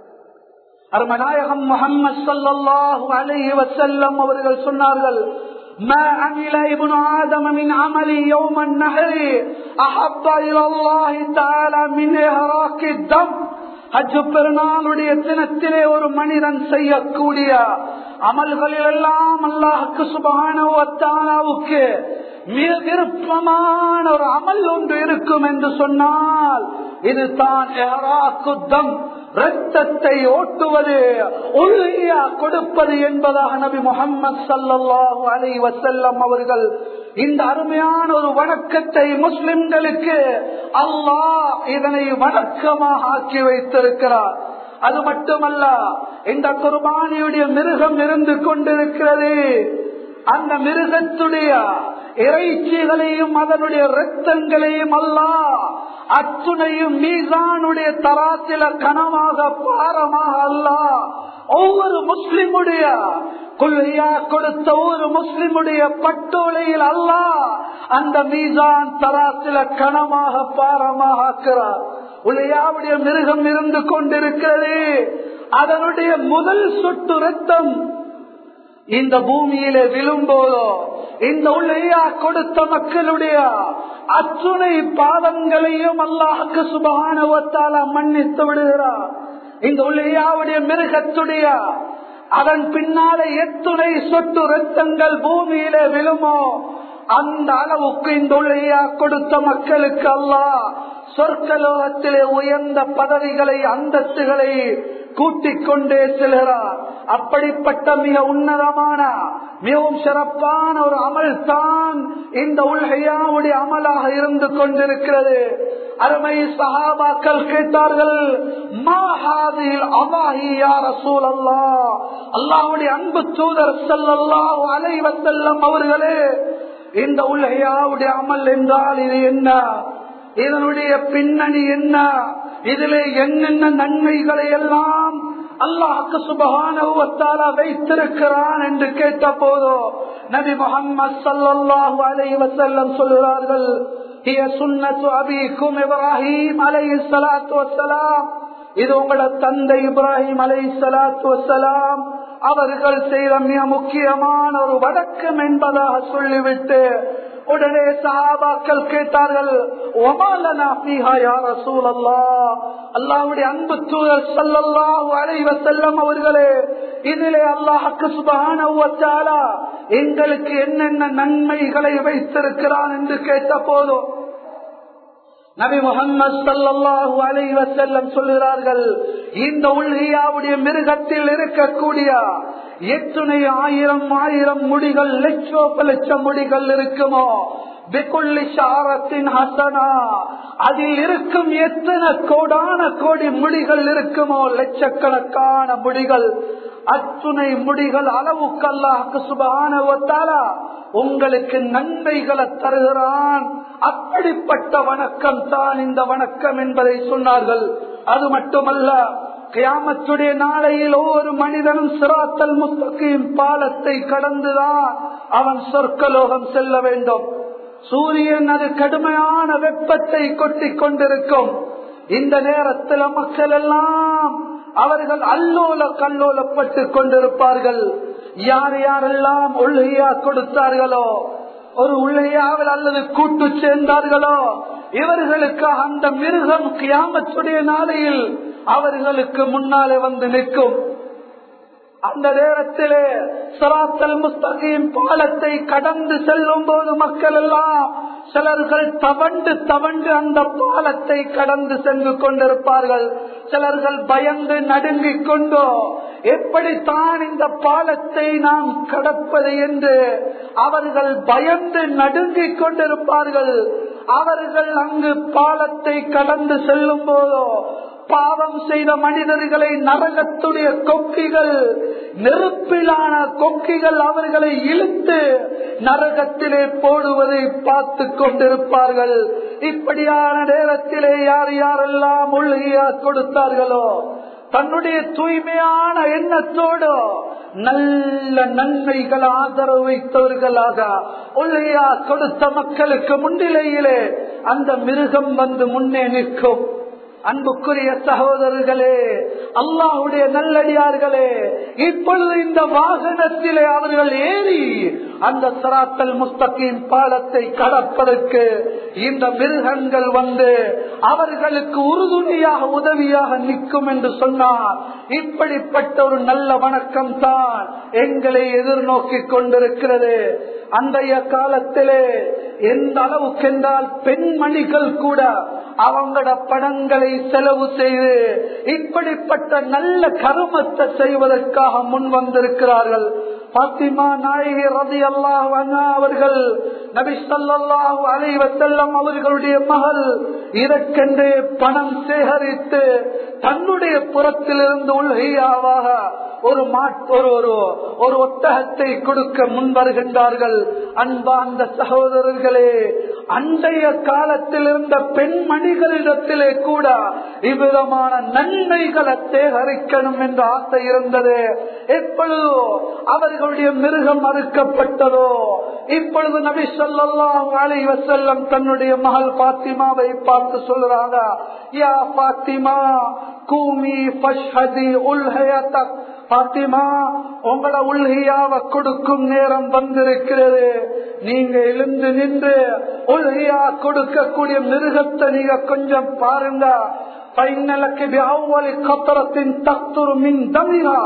Speaker 1: அருமநாயகம் முகமது சல்லாஹூ அலைஹி வசல்லம் அவர்கள் சொன்னார்கள் ما عمل ابن آدم من عمل يوم النهر أحب إلى الله تعالى من إهراك الدم ஹஜ்ஜு பெருநாளுடைய தினத்திலே ஒரு மனிதன் செய்யக்கூடிய அமல்களில் எல்லாம் அல்லாஹுக்கு சுபானவுக்கு மிக விருப்பமான ஒரு அமல் ஒன்று இருக்கும் என்று சொன்னால் இதுதான் குத்தம் ரத்தத்தை ஓட்டுவது ஒழுகியா கொடுப்பது என்பதாக நபி முகமது சல்லாஹூ அலி வசல்லம் அவர்கள் இந்த அருமையான ஒரு வணக்கத்தை முஸ்லிம்களுக்கு அல்லாஹ் இதனை வணக்கமாக ஆக்கி வைத்திருக்கிறார் அது மட்டுமல்ல இந்த குர்பானியுடைய மிருகம் இருந்து கொண்டிருக்கிறது அந்த மிருகத்துடைய இறைச்சிகளையும் அதனுடைய ரத்தங்களையும் அல்ல அத்துணையும் மீசானுடைய தராசில கனமாக பாரமாக அல்ல ஒவ்வொரு முஸ்லிமுடைய கொள்கையா கொடுத்த ஒரு முஸ்லிமுடைய பட்டோலையில் அல்ல அந்த மீசான் தராசில கனமாக பாரமாக ஆக்கிறார் உலையாவுடைய மிருகம் இருந்து கொண்டிருக்கிறது அதனுடைய முதல் சொட்டு ரத்தம் இந்த பூமியில விழும்போதோ இந்த உள்ளையா கொடுத்த மக்களுடைய அத்துணை பாவங்களையும் அல்லாஹுக்கு சுபகானவத்தால மன்னித்து விடுகிறார் இந்த உள்ளையாவுடைய மிருகத்துடைய அதன் பின்னால எத்துணை சொட்டு ரத்தங்கள் பூமியில விழுமோ அந்த அளவுக்கு இந்த உள்ளையா கொடுத்த மக்களுக்கு அல்லாஹ் சொர்க்கலோகத்திலே உயர்ந்த பதவிகளை அந்தஸ்துகளை கூட்டிக் கொண்டே செல்கிறார் அப்படிப்பட்ட மிக உன்னதமான மிகவும் சிறப்பான ஒரு அமல் தான் இந்த உள்கையாவுடைய அமலாக இருந்து கொண்டிருக்கிறது அருமை சஹாபாக்கள் கேட்டார்கள் மாஹாதில் அவாஹி யார சூழல்லா அல்லாவுடைய அன்பு தூதர் செல்லல்லாஹு அலைவத்தல்லம் அவர்களே இந்த உலகையாவுடைய அமல் என்றால் இது என்ன இதனுடைய பின்னணி என்ன இதிலே என்னென்ன நன்மைகளை எல்லாம் அல்லாஹுக்கு சுபகான வைத்திருக்கிறான் என்று கேட்ட போதோ நபி முகமது சல்லாஹூ அலை வசல்லம் சொல்கிறார்கள் இப்ராஹிம் அலை சலாத்து வசலாம் இது உங்களோட தந்தை இப்ராஹிம் அலை சலாத்து வசலாம் அவர்கள் செய்த மிக முக்கியமான ஒரு வழக்கம் என்பதாக சொல்லிவிட்டு உடனே சஹாபாக்கள் கேட்டார்கள் அல்லாவுடைய அன்பு தூதர் சல்லல்லாஹு அலைவ செல்லம் அவர்களே இதிலே அல்லாஹுக்கு சுபான எங்களுக்கு என்னென்ன நன்மைகளை வைத்திருக்கிறான் என்று கேட்ட போதும் நபி முகமது சல்லாஹூ அலைவ செல்லம் சொல்லுகிறார்கள் இந்த உள்கையாவுடைய மிருகத்தில் இருக்கக்கூடிய எத்துணை ஆயிரம் ஆயிரம் முடிகள் லட்சோப்ப லட்சம் முடிகள் இருக்குமோ பிகுள்ளி சாரத்தின் ஹசனா அதில் இருக்கும் எத்தனை கோடான கோடி முடிகள் இருக்குமோ லட்சக்கணக்கான முடிகள் அத்துணை முடிகள் அளவுக்கு அல்லாஹுக்கு சுபான ஒத்தாலா உங்களுக்கு நன்மைகளை தருகிறான் அப்படிப்பட்ட வணக்கம் தான் இந்த வணக்கம் என்பதை சொன்னார்கள் அது மட்டுமல்ல கியாமத்துடைய நாளையில் ஒவ்வொரு மனிதனும் சிராத்தல் முத்தகையும் பாலத்தை கடந்துதான் அவன் சொர்க்கலோகம் செல்ல வேண்டும் சூரியன் அது கடுமையான வெப்பத்தை கொட்டிக் கொண்டிருக்கும் இந்த நேரத்தில் மக்கள் எல்லாம் அவர்கள் அல்லோல கல்லோலப்பட்டு கொண்டிருப்பார்கள் யார் யாரெல்லாம் உள்ளையா கொடுத்தார்களோ ஒரு உள்ளையாவில் அல்லது கூட்டு சேர்ந்தார்களோ இவர்களுக்கு அந்த மிருகம் கியாமத்துடைய நாளையில் அவர்களுக்கு முன்னாலே வந்து நிற்கும் அந்த நேரத்திலே சராத்தல் முஸ்தகின் பாலத்தை கடந்து செல்லும் போது மக்கள் எல்லாம் சிலர்கள் தவண்டு தவண்டு அந்த பாலத்தை கடந்து சென்று கொண்டிருப்பார்கள் சிலர்கள் பயந்து நடுங்கிக் கொண்டோ எப்படித்தான் இந்த பாலத்தை நாம் கடப்பது என்று அவர்கள் பயந்து நடுங்கிக் கொண்டிருப்பார்கள் அவர்கள் அங்கு பாலத்தை கடந்து செல்லும் போதோ பாவம் செய்த மனிதர்களை நரகத்துடைய கொக்கிகள் நெருப்பிலான கொக்கிகள் அவர்களை இழுத்து நரகத்திலே போடுவதை பார்த்து கொண்டிருப்பார்கள் இப்படியான நேரத்திலே யார் யாரெல்லாம் உள்ளியா கொடுத்தார்களோ தன்னுடைய தூய்மையான எண்ணத்தோடு நல்ல நன்மைகள் ஆதரவு வைத்தவர்களாக உள்ளையா கொடுத்த மக்களுக்கு முன்னிலையிலே அந்த மிருகம் வந்து முன்னே நிற்கும் அன்புக்குரிய சகோதரர்களே அல்லாஹுடைய நல்லடியார்களே இப்பொழுது இந்த வாகனத்திலே அவர்கள் ஏறி அந்த சராத்தல் முஸ்தகின் பாலத்தை கடப்பதற்கு இந்த மிருகங்கள் வந்து அவர்களுக்கு உறுதுணையாக உதவியாக நிற்கும் என்று சொன்னார் இப்படிப்பட்ட ஒரு நல்ல வணக்கம் தான் எங்களை எதிர்நோக்கி கொண்டிருக்கிறது அன்றைய காலத்திலே எந்த அளவுக்கு என்றால் பெண்மணிகள் கூட அவங்களோட பணங்களை செலவு செய்து இப்படிப்பட்ட நல்ல கருமத்தை செய்வதற்காக முன் வந்திருக்கிறார்கள் பாத்திமா நாயகி ரதி அல்லாஹ் அவர்கள் நபி சொல்லாஹு அலைவசல்லம் அவர்களுடைய மகள் இதற்கென்றே பணம் சேகரித்து தன்னுடைய புறத்திலிருந்து உள்கையாவாக ஒரு ஒரு ஒரு ஒரு ஒட்டகத்தை கொடுக்க முன் வருகின்றார்கள் அன்பா அந்த சகோதரர்களே அன்றைய காலத்தில் இருந்த பெண்மணிகளிடத்திலே கூட இவ்விதமான நன்மைகளை சேகரிக்கணும் என்ற ஆசை இருந்தது எப்பொழுதோ அவர்களுடைய மிருகம் மறுக்கப்பட்டதோ இப்பொழுது நபி சொல்லாம் அலை வசல்லம் தன்னுடைய மகள் பாத்திமாவை பார்த்து சொல்றாங்க யா பாத்திமா கூமி பஷ்ஹதி உல்ஹயத்தக் பாத்திமா உங்களோட உள்கையாவ கொடுக்கும் நேரம் வந்திருக்கிறது நீங்க எழுந்து நின்று உள்கையா கொடுக்கக்கூடிய மிருகத்தை நீங்க கொஞ்சம் பாருங்க பைனலக்கு வியாவலி கத்தரத்தின் தத்துரு மின் தமிழா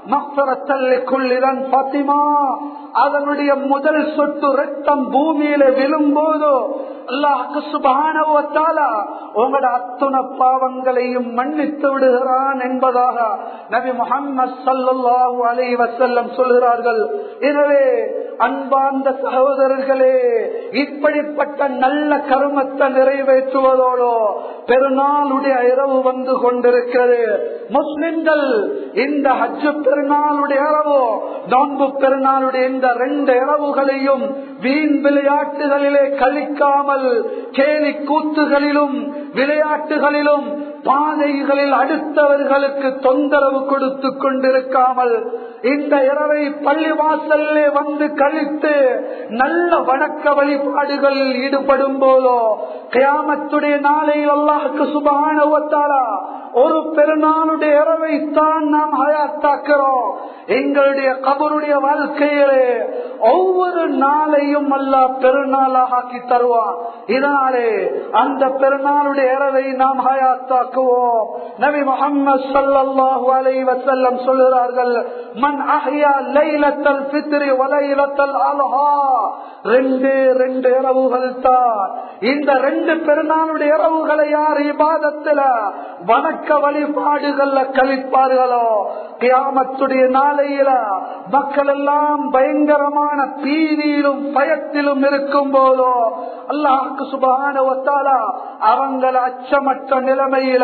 Speaker 1: மக்சரத்தல்லிக்குள்ளிடன் பாத்திமா அதனுடைய முதல் சொட்டு ரத்தம் பூமியில விழும்போதோ அல்லாஹுக்கு சுபானவத்தால உங்களோட அத்துண பாவங்களையும் மன்னித்து விடுகிறான் என்பதாக நபி முகமது சல்லாஹூ அலை வசல்லம் சொல்கிறார்கள் எனவே அன்பார்ந்த சகோதரர்களே இப்படிப்பட்ட நல்ல கருமத்தை நிறைவேற்றுவதோடோ பெருநாளுடைய இரவு வந்து கொண்டிருக்கிறது முஸ்லிம்கள் இந்த ஹஜ்ஜு பெருநாளுடைய இரவோ நோன்பு பெருநாளுடைய இந்த ரெண்டு இரவுகளையும் வீண் விளையாட்டுகளிலே கழிக்காமல் கேலி கூத்துகளிலும் விளையாட்டுகளிலும் பாதைகளில் அடுத்தவர்களுக்கு தொந்தரவு கொடுத்து கொண்டிருக்காமல் இந்த இரவை பள்ளிவாசல்லே வந்து கழித்து நல்ல வணக்க வழிபாடுகளில் ஈடுபடும் போதோ கியாமத்துடைய நாளையில் அல்லாஹுக்கு சுபானுவத்தாரா ஒரு பெருநாளுடைய இரவை தான் நாம் ஹயாத்தாக்குறோம் எங்களுடைய கபருடைய வாழ்க்கையிலே ஒவ்வொரு நாளையும் அல்ல பெருநாளாக ஆக்கி தருவான் இதனாலே அந்த பெருநாளுடைய இரவை நாம் ஹயாத்தாக்குவோம் நபி முகமது சல்லாஹூ அலை வசல்லம் சொல்லுகிறார்கள் மன் அஹ்யா லைலத்தல் பித்ரி வலைலத்தல் அல்ஹா ரெண்டு ரெண்டு இரவுகள் தான் இந்த ரெண்டு பெருநாளுடைய இரவுகளை யார் இபாதத்துல வணக்க வழிபாடுகள்ல கழிப்பார்களோ கியாமத்துடைய நாளையில மக்கள் எல்லாம் பயங்கரமான பீதியிலும் பயத்திலும் இருக்கும் போதோ அல்லாஹுக்கு சுபான ஒத்தாலா அவங்கள அச்சமற்ற நிலைமையில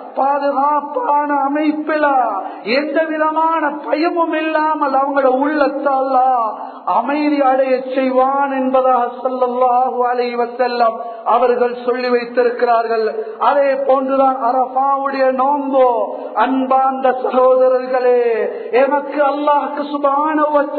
Speaker 1: பாதுகாப்பான அமைப்பில எந்த விதமான பயமும் இல்லாமல் அவங்களோட உள்ளத்தால அமைதி அடைய செய்வான் என்பதாக சொல்லல்லாஹு அலைவ செல்லம் அவர்கள் சொல்லி வைத்திருக்கிறார்கள் அதே போன்றுதான் அரபாவுடைய நோன்போ அன்பார்ந்த சகோதரர்களே எமக்கு அல்லாஹுக்கு சுபான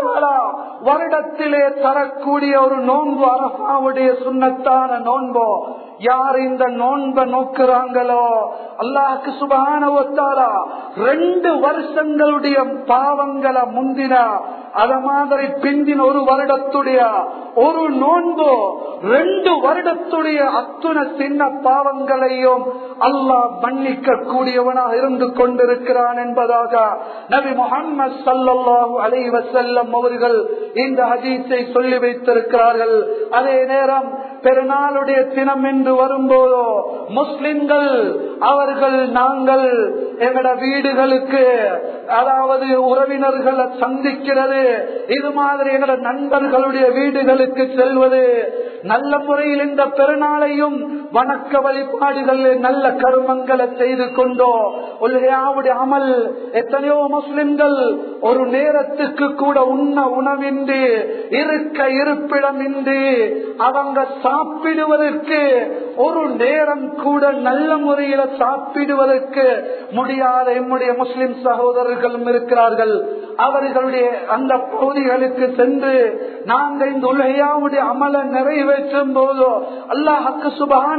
Speaker 1: வருடத்திலே தரக்கூடிய ஒரு நோன்பு அரபாவுடைய சுண்ணத்தான நோன்போ யார் இந்த நோன்பை நோக்குறாங்களோ அல்லாஹுக்கு சுபான ஒத்தாரா ரெண்டு வருஷங்களுடைய பாவங்களை முந்தின அத மாதிரி பிந்தின ஒரு வருடத்துடைய ஒரு நோன்பு ரெண்டு வருடத்துடைய அத்துண சின்ன பாவங்களையும் அல்லாஹ் மன்னிக்க கூடியவனாக இருந்து கொண்டிருக்கிறான் என்பதாக நபி முகமது சல்லாஹூ அலை வசல்லம் அவர்கள் இந்த ஹதீஸை சொல்லி வைத்திருக்கிறார்கள் அதே நேரம் பெருநாளுடைய தினம் என்று வரும்போதோ முஸ்லிம்கள் அவர்கள் நாங்கள் எங்கட வீடுகளுக்கு அதாவது உறவினர்களை சந்திக்கிறது இது மாதிரி எங்கட நண்பர்களுடைய வீடுகளுக்கு செல்வது நல்ல முறையில் இந்த பெருநாளையும் வணக்க வழிபாடுகளில் நல்ல கருமங்களை செய்து கொண்டோ உலகையாவுடைய அமல் எத்தனையோ முஸ்லிம்கள் ஒரு நேரத்துக்கு கூட உண்ண உணவின்றி இருக்க இருப்பிடமின்றி அவங்க சாப்பிடுவதற்கு ஒரு நேரம் கூட நல்ல முறையில சாப்பிடுவதற்கு முடியாத எம்முடைய முஸ்லிம் சகோதரர்களும் இருக்கிறார்கள் அவர்களுடைய அந்த பகுதிகளுக்கு சென்று நாங்கள் இந்த உலகையாவுடைய அமலை நிறைவேற்றும் போதோ அல்லாஹுக்கு சுபான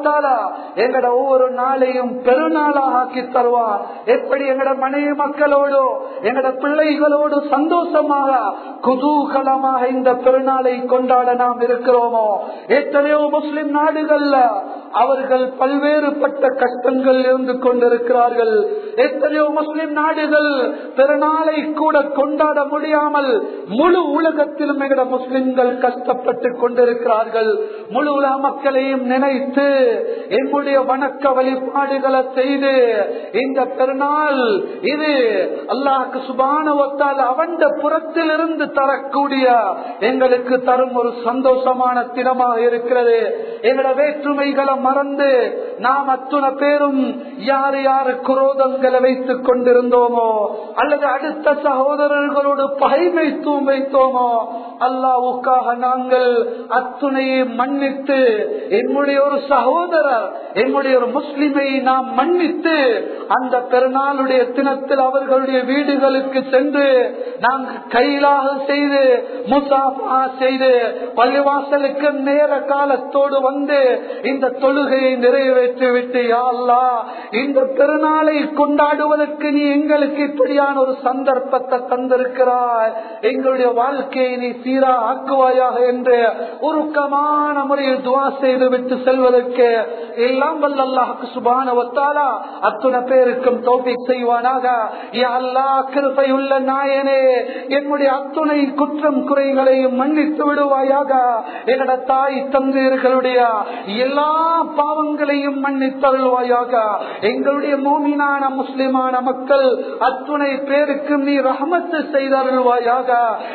Speaker 1: எங்கட ஒவ்வொரு நாளையும் பெருநாளாக ஆக்கி தருவார் எப்படி எங்கட மனைவி மக்களோடு எங்கட பிள்ளைகளோடு சந்தோஷமாக குதூகலமாக இந்த பெருநாளை கொண்டாட நாம் இருக்கிறோமோ எத்தனையோ முஸ்லிம் நாடுகள்ல அவர்கள் பல்வேறுபட்ட கஷ்டங்கள் இருந்து கொண்டிருக்கிறார்கள் எத்தனையோ முஸ்லிம் நாடுகள் பெருநாளை கூட கொண்டாட முடியாமல் முழு உலகத்திலும் எங்கட முஸ்லிம்கள் கஷ்டப்பட்டு கொண்டிருக்கிறார்கள் முழு உலக மக்களையும் நினைத்து என்னுடைய வணக்க வழிபாடுகளை செய்து இந்த பெருநாள் இது அல்லாஹுக்கு சுபான ஒத்தால் அவண்ட புறத்தில் இருந்து தரக்கூடிய எங்களுக்கு தரும் ஒரு சந்தோஷமான தினமாக இருக்கிறது எங்களோட வேற்றுமைகளை மறந்து நாம் அத்துணை பேரும் யார் யாரு குரோதங்களை வைத்துக் கொண்டிருந்தோமோ அல்லது அடுத்த சகோதரர்களோடு பகைமைத்துவம் வைத்தோமோ அல்லாவுக்காக நாங்கள் அத்துணையை மன்னித்து என்னுடைய ஒரு சகோதரர் என்னுடைய ஒரு முஸ்லிமை நாம் மன்னித்து அந்த பெருநாளுடைய தினத்தில் அவர்களுடைய வீடுகளுக்கு சென்று நாங்கள் கையிலாக செய்து முசாஃபா செய்து பள்ளிவாசலுக்கு நேர காலத்தோடு வந்து இந்த தொழுகையை நிறைவேற்றி விட்டு யாழ்லா இந்த பெருநாளை கொண்டாடுவதற்கு நீ எங்களுக்கு இப்படியான ஒரு சந்தர்ப்பத்தை தந்திருக்கிறாய் எங்களுடைய வாழ்க்கையை நீ சீரா ஆக்குவாயாக என்று உருக்கமான முறையில் துவா செய்து விட்டு செல்வதற்கு எல்லாம் வல்ல அல்லாஹுக்கு சுபான ஒத்தாலா அத்துணை பேருக்கும் தோப்பிக் செய்வானாக அல்லா கிருப்பை உள்ள நாயனே என்னுடைய அத்துணை குற்றம் குறைகளையும் மன்னித்து விடுவாயாக என்னோட தாய் தந்தையர்களுடைய எல்லா பாவங்களையும் மன்னித்தருள்வாயாக எங்களுடைய மோமினான முஸ்லிமான மக்கள் அத்துணை பேருக்கும் நீ ரஹமத்து செய்தருள்வாயாக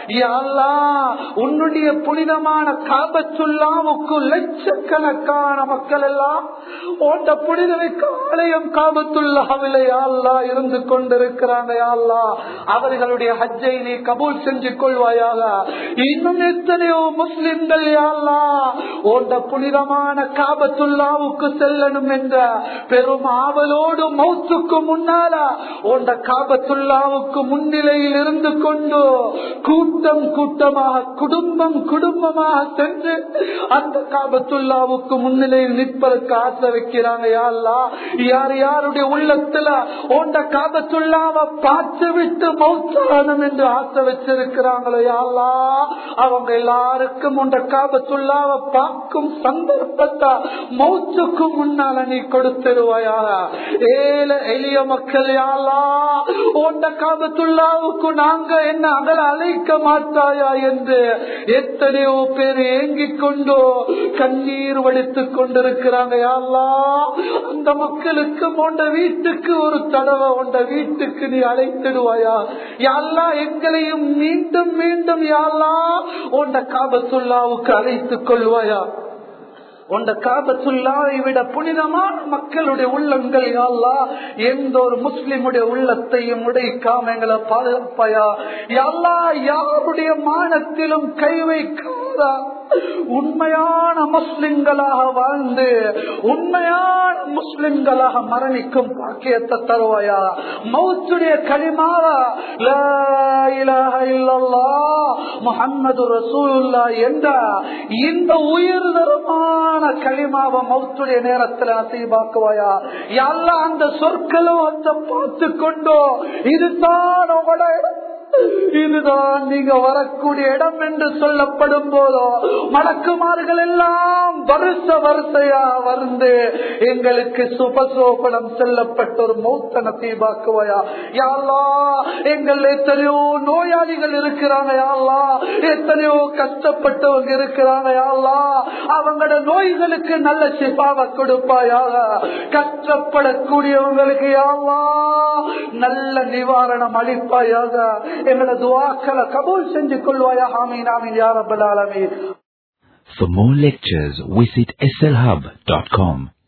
Speaker 1: அல்லா உன்னுடைய புனிதமான காபத்துல்லாவுக்கு லட்சக்கணக்கான மக்கள் எல்லாம் ஓட்ட புனிதமைக்கு ஆலயம் காபத்துல்லாவிலே அல்லா இருந்து கொண்டிருக்கிறாங்க அல்லா அவர்களுடைய ஹஜ்ஜை நீ கபூல் செஞ்சு கொள்வாயாக இன்னும் எத்தனையோ முஸ்லிம்கள் யாழ்லா ஓட்ட புனிதமான காபத்துல்லாவுக்கு செல்லணும் என்ற பெரும் ஆவலோடு மௌத்துக்கு முன்னால ஓண்ட காபத்துல்லாவுக்கு முன்னிலையில் இருந்து கொண்டு கூட்டம் கூட்டமாக குடும்பம் குடும்பமாக சென்று அந்த காபத்துல்லாவுக்கு முன்னிலையில் நிற்பதற்கு ஆசை வைக்கிறாங்க யாழ்லா யார் யாருடைய உள்ளத்துல ஓண்ட காபத்துல்லாவை பார்த்து விட்டு மௌத்தானம் என்று ஆசை வச்சிருக்கிறாங்களோ யாழ்லா அவங்க எல்லாருக்கும் உண்ட காபத்துல்லாவை பார்க்கும் சந்தர்ப்பத்தை மௌத்துக்கு முன்னால நீ கொடுத்துருவாயா ஏழை எளிய மக்கள் யாழ்லா உண்ட காபத்துல்லாவுக்கு நாங்க என்ன அகல அழைக்க மாட்டாயா என்று எத்தனையோ பேர் ஏங்கிக் கொண்டோ கண்ணீர் வடித்துக் கொண்டிருக்கிறாங்க யாழ்லா அந்த மக்களுக்கு உண்ட வீட்டுக்கு ஒரு தடவை உண்ட வீட்டுக்கு நீ அழைத்திடுவாயா யாழ்லா எங்களையும் மீண்டும் மீண்டும் யாழ்லா உண்ட காபத்துல்லாவுக்கு அழைத்துக் கொள்வாயா உண்ட காபத்துல்லாவை விட புனிதமான மக்களுடைய உள்ளங்கள் யாழ்லா எந்த ஒரு முஸ்லிமுடைய உள்ளத்தையும் உடைக்காம எங்களை பாதுகாப்பாயா யாழ்லா யாருடைய மானத்திலும் கை வைக்காத உண்மையான முஸ்லிம்களாக வாழ்ந்து உண்மையான முஸ்லிம்களாக மரணிக்கும் பாக்கியத்தை தருவாயா மௌத்துடைய களிமாவ முகம்மது ரசூல்லா என்ற இந்த உயர்தரமான களிமாவ மௌத்துடைய நேரத்தில் நசீபாக்குவாயா எல்லா அந்த சொற்களத்தை பார்த்து கொண்டோ இதுதான் உங்களோட இடம் இதுதான் நீங்க வரக்கூடிய இடம் என்று சொல்லப்படும் போதோ மலக்குமார்கள் எல்லாம் வருஷ வரிசையா வந்து எங்களுக்கு சுபசோபனம் செல்லப்பட்ட ஒரு மௌத்த நசீபாக்குவையா யாழ்லா எங்கள் எத்தனையோ நோயாளிகள் இருக்கிறாங்க யாழ்லா எத்தனையோ கஷ்டப்பட்டவங்க இருக்கிறாங்க யாழ்லா அவங்களோட நோய்களுக்கு நல்ல சிபாவை கொடுப்பாயாக கஷ்டப்படக்கூடியவங்களுக்கு யாழ்லா நல்ல நிவாரணம் அளிப்பாயாக எங்களோட துவாக்களை கபூல் செஞ்சு கொள்வாயா ஆமீன் ஆமீன் யார் அப்பல் ஆலமீன்
Speaker 2: For more lectures, visit slhub.com.